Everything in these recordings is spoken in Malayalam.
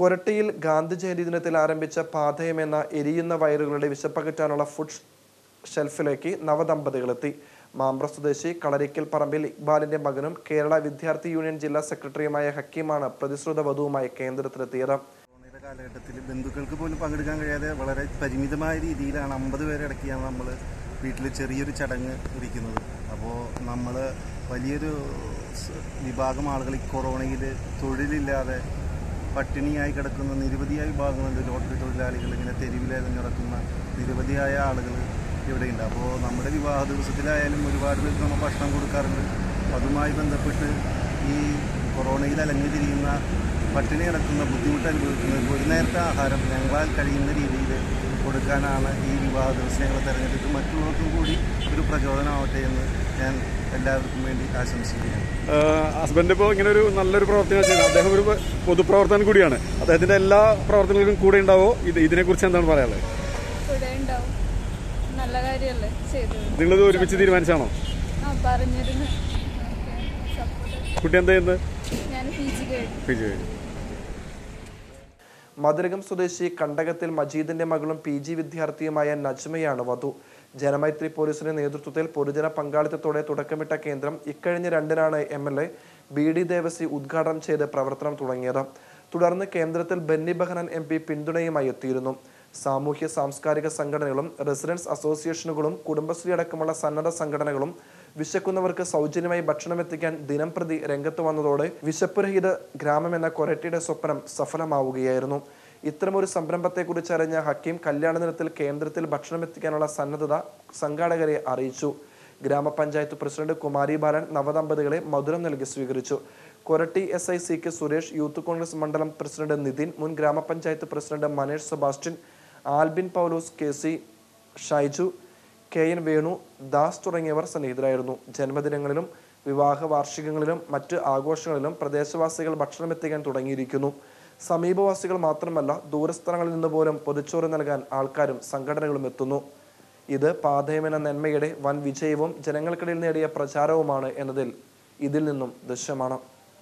കൊരട്ടിയിൽ ഗാന്ധി ജയന്തി ദിനത്തിൽ ആരംഭിച്ച പാതയം എന്ന എരിയുന്ന വയറുകളുടെ വിശപ്പകറ്റാനുള്ള ഫുഡ് ഷെൽഫിലേക്ക് നവദമ്പതികളെത്തി മാമ്പ്ര സ്വദേശി കളരിക്കൽ പറമ്പിൽ ഇക്ബാലിന്റെ മകനും കേരള വിദ്യാർത്ഥി യൂണിയൻ ജില്ലാ സെക്രട്ടറിയുമായ ഹക്കീമാണ് പ്രതിശ്രുത വധുവുമായി കേന്ദ്രത്തിലെത്തിയത് കൊറോണയുടെ കാലഘട്ടത്തിൽ ബന്ധുക്കൾക്ക് പോലും പങ്കെടുക്കാൻ കഴിയാതെ വളരെ പരിമിതമായ രീതിയിലാണ് അമ്പത് പേരടക്കിയാണ് നമ്മൾ വീട്ടിൽ ചെറിയൊരു ചടങ്ങ് ഇരിക്കുന്നത് അപ്പോൾ നമ്മൾ വലിയൊരു സ് വിഭാഗം ആളുകൾ ഈ കൊറോണയിൽ തൊഴിലില്ലാതെ പട്ടിണിയായി കിടക്കുന്ന നിരവധിയായ വിഭാഗങ്ങളുണ്ട് ലോട്ടറി തൊഴിലാളികൾ ഇങ്ങനെ തെരുവിലെ നടക്കുന്ന നിരവധിയായ ആളുകൾ ഇവിടെയുണ്ട് അപ്പോൾ നമ്മുടെ വിവാഹ ദിവസത്തിലായാലും ഒരുപാട് പേർക്ക് നമ്മൾ ഭക്ഷണം കൊടുക്കാറുണ്ട് അപ്പോൾ അതുമായി ബന്ധപ്പെട്ട് ഈ കൊറോണയിൽ അലഞ്ഞു തിരിയുന്ന പട്ടിണി കിടക്കുന്ന ബുദ്ധിമുട്ട് അനുഭവിക്കുന്നത് ഒരു നേരത്തെ ആഹാരം ഞങ്ങളാൽ കഴിയുന്ന രീതിയിൽ കൊടുക്കാനാണ് ഈ വിവാഹ ദിവസം ഞങ്ങൾ തിരഞ്ഞെടുത്ത് മറ്റുള്ളവർക്കും കൂടി ഒരു പ്രചോദനമാവട്ടെ എന്ന് ഞാൻ എല്ലാവർക്കും വേണ്ടി ആശംസിക്കുകയാണ് ഹസ്ബൻഡ് ഇപ്പോൾ ഇങ്ങനെ ഒരു നല്ലൊരു പ്രവർത്തനം ചെയ്യുന്നത് അദ്ദേഹം ഒരു പൊതുപ്രവർത്തനം കൂടിയാണ് അദ്ദേഹത്തിന്റെ എല്ലാ പ്രവർത്തനങ്ങൾക്കും കൂടെ ഉണ്ടാവോ ഇത് ഇതിനെക്കുറിച്ച് എന്താണ് പറയാനുള്ളത് കൂടെ ഉണ്ടാവും നല്ല കാര്യമല്ലേ ചെയ്തത് നിങ്ങളിത് ഒരുമിച്ച് തീരുമാനിച്ചാണോ ആ പറഞ്ഞിരുന്നു സപ്പോർട്ട് കുട്ടി എന്താ ചെയ്യുന്നത് ഞാൻ പി ജി കഴിഞ്ഞു പി ജി കഴിഞ്ഞു മധുരകം സ്വദേശി കണ്ടകത്തിൽ മജീദിന്റെ മകളും പി ജി വിദ്യാർത്ഥിയുമായ നജ്മയാണ് വധു ജനമൈത്രി പോലീസിന്റെ നേതൃത്വത്തിൽ പൊതുജന പങ്കാളിത്തത്തോടെ തുടക്കമിട്ട കേന്ദ്രം ഇക്കഴിഞ്ഞ രണ്ടിനാണ് M L A B D Devassy ഉദ്ഘാടനം ചെയ്ത് പ്രവർത്തനം തുടങ്ങിയത് തുടർന്ന് കേന്ദ്രത്തിൽ ബെന്നി ബെഹനാൻ എം പി പിന്തുണയുമായി എത്തിയിരുന്നു സാമൂഹ്യ സാംസ്കാരിക സംഘടനകളും റെസിഡൻസ് അസോസിയേഷനുകളും കുടുംബശ്രീ അടക്കമുള്ള സന്നദ്ധ സംഘടനകളും വിശക്കുന്നവർക്ക് സൗജന്യമായി ഭക്ഷണം എത്തിക്കാൻ ദിനം പ്രതി രംഗത്ത് വന്നതോടെ വിശപ്പുരഹിത ഗ്രാമം എന്ന കൊരട്ടിയുടെ സ്വപ്നം സഫലമാവുകയായിരുന്നു ഇത്തരമൊരു സംരംഭത്തെക്കുറിച്ച് അറിഞ്ഞ ഹക്കീം കല്യാണ ദിനത്തിൽ കേന്ദ്രത്തിൽ ഭക്ഷണം എത്തിക്കാനുള്ള സന്നദ്ധത സംഘാടകരെ അറിയിച്ചു ഗ്രാമപഞ്ചായത്ത് പ്രസിഡന്റ് കുമാരി ബാലൻ നവദമ്പതികളെ മധുരം നൽകി സ്വീകരിച്ചു കൊരട്ടി എസ് ഐ സി കെ സുരേഷ് യൂത്ത് കോൺഗ്രസ് മണ്ഡലം പ്രസിഡന്റ് നിതിൻ മുൻ ഗ്രാമപഞ്ചായത്ത് president Manesh Sebastian Albin Paulose K C Shaiju K N Venu Das തുടങ്ങിയവർ സന്നിഹിതരായിരുന്നു ജന്മദിനങ്ങളിലും വിവാഹ വാർഷികങ്ങളിലും മറ്റ് ആഘോഷങ്ങളിലും പ്രദേശവാസികൾ ഭക്ഷണം എത്തിക്കാൻ തുടങ്ങിയിരിക്കുന്നു സമീപവാസികൾ മാത്രമല്ല ദൂരസ്ഥലങ്ങളിൽ നിന്ന് പോലും പൊതിച്ചോറ് നൽകാൻ ആൾക്കാരും സംഘടനകളും എത്തുന്നു ഇത് പാതയമെന്ന നന്മയുടെ വൻ വിജയവും ജനങ്ങൾക്കിടയിൽ നേടിയ പ്രചാരവുമാണ് എന്നതിൽ ഇതിൽ നിന്നും ദൃശ്യമാണ്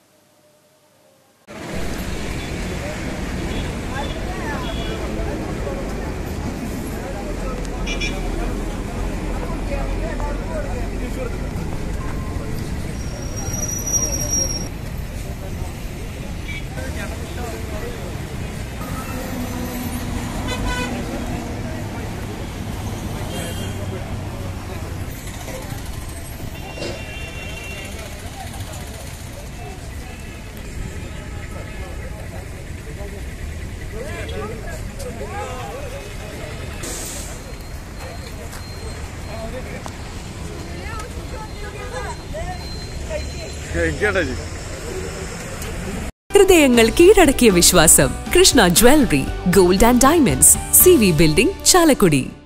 എനിക്കേട്ടാ ചേച്ചി ഹൃദയങ്ങൾ കീഴടക്കിയ വിശ്വാസം Krishna jewellery gold and diamonds C V building Chalakudy